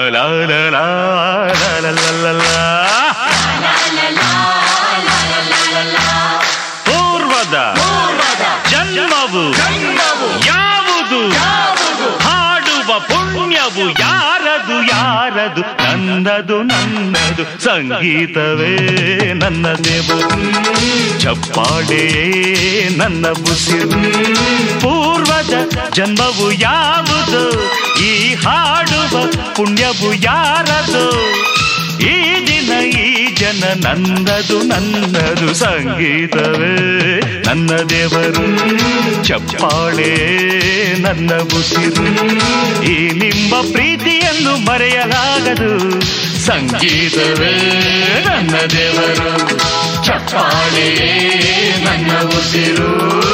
ಲಾ ಲಾ ಲಾ ಲಾ ಲಾ ಲಾ ಲಾ ಲಾ. ಪೂರ್ವದ ಜನ್ಮವು ಯಾವುದು ಹಾಡುವ ಪುಣ್ಯವು ಯಾರದು ಯಾರದು ನನ್ನದು ನನ್ನದು ಸಂಗೀತವೇ ನನ್ನ ದೇವು ಚಪ್ಪಾಳೆ ನನ್ನ ಬುಸಿರು ಪೂರ್ವದ ಜನ್ಮವು ಯಾವುದು ಈ ಹಾಡುವ ಪುಣ್ಯವು ಯಾರದು ಈ ದಿನ ಈ ಜನ ನನ್ನದು ನನ್ನದು ಸಂಗೀತವೇ ನನ್ನ ದೇವರು ಚಪ್ಪಾಳೆ ನನ್ನ ಉಸಿರು ಈ ನಿಮ್ಮ ಪ್ರೀತಿಯನ್ನು ಮರೆಯಲಾಗದು ಸಂಗೀತವೇ ನನ್ನ ದೇವರು ಚಪ್ಪಾಳೆ ನನ್ನ ಉಸಿರು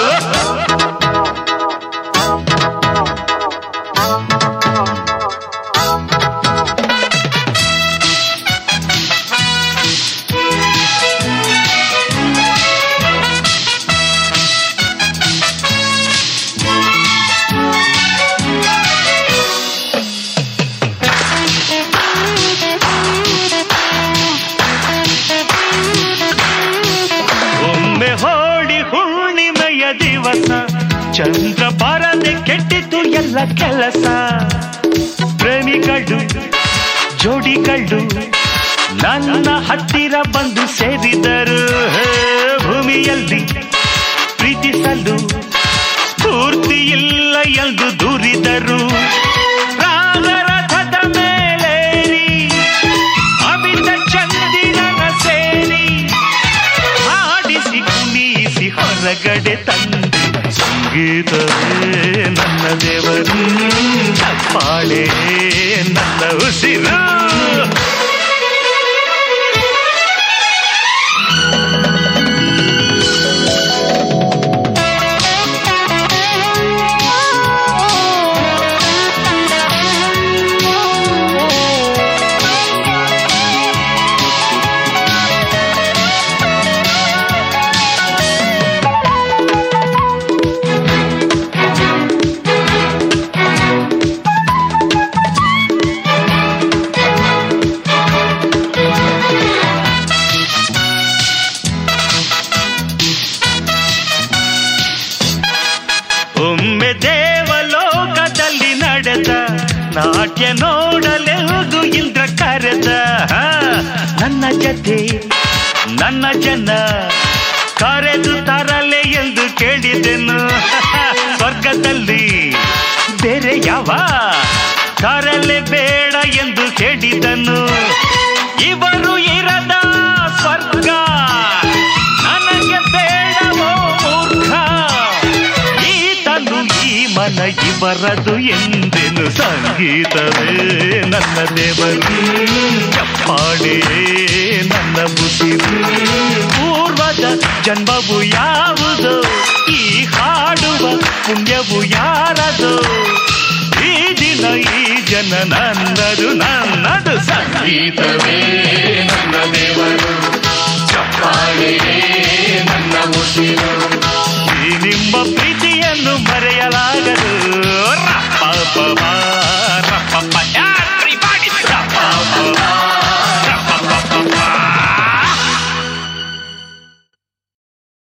ಒಮ್ಮೆ ಹೋಳಿ ಹುಣ್ಣಿಮೆಯ ದಿವಸ ಚಂದ್ರ ಬರದೆ ಕೆಟ್ಟಿತು ಎಲ್ಲ ಕೆಲಸ ಪ್ರೇಮಿಗಳು ಜೋಡಿಗಳು ನನ್ನ ಹತ್ತಿರ ಬಂದು ಸೇರಿದರು ಹೇ, ಭೂಮಿಯಲ್ಲಿ ಪ್ರೀತಿಸಲು ಪೂರ್ತಿ ಇಲ್ಲ ಎಂದು ದೂರಿದರು ರಾಗರಥದ ಮೇಲೇರಿ ಅಮಿತ ಚಂದಿರನ ಸೇರಿ ಹಾಡಿಸಿ ಕುಣಿಸಿ ಹೊರಗಡೆ ತಂದೆ ಸಂಗೀತವೇ ನನ್ನ ದೇವರು ಚಪ್ಪಾಳೆ ನನ್ನ ಉಸಿರು ಒಮ್ಮೆ ದೇವಲೋಕದಲ್ಲಿ ನಡೆದ ನಾಟ್ಯ ನೋಡಲೆವುದು ಇಂದ್ರ ಕರೆದ ಹಾ, ನನ್ನ ಜತೆ ನನ್ನ ಜನ ಕರೆದು ತರಲೆ ಎಂದು ಕೇಳಿದೆನು ಸ್ವರ್ಗದಲ್ಲಿ ಬೇರೆ ಯಾವ ತರಲೆ ಬೇಡ ಎಂದು ಕೇಳಿದನು ಇವರು ಇರದ ಸ್ವರ್ಗ ನನಗೆ ಬೇಡವೋ ಮೂರ್ಖ ಈತನು ಈ ಮನ ಇವರದು ಎಂದೆನು ಸಂಗೀತವೇ ನನ್ನ ದೇವರು ಚಪ್ಪಾಳೆ ನನ್ನ ಬುಸಿರು ಪೂರ್ವದ ಜನ್ಮವು ಯಾವುದು ಈ ಹಾಡುವ ಪುಣ್ಯವು ಯಾರದು ಈ ದಿನ ಈ ಜನ ನನ್ನದು ನನ್ನದು ಸಂಗೀತವೇ ನನ್ನ ದೇವರು ಚಪ್ಪಾಳೆ ನನ್ನ ಉಸಿರು ಈ ನಿಮ್ಮ